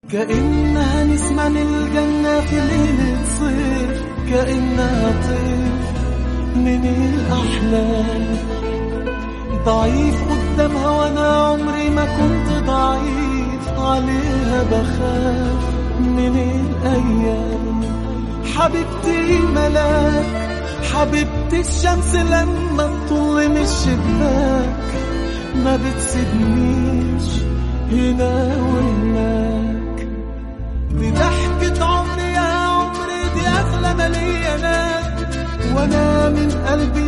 كأنها نسمة من الجنة في ليلة صيف كأنها طيف من الأحلام ضعيف قدامها وأنا عمري ما كنت ضعيف عليها بخاف من الأيام حبيبتي ملاك حبيبتي الشمس لما تطل من الشباك ما بتسيبنيش هنا وهناك دي ضحكة عمري يا عمري دي أغلى مليانات وأنا من قلبي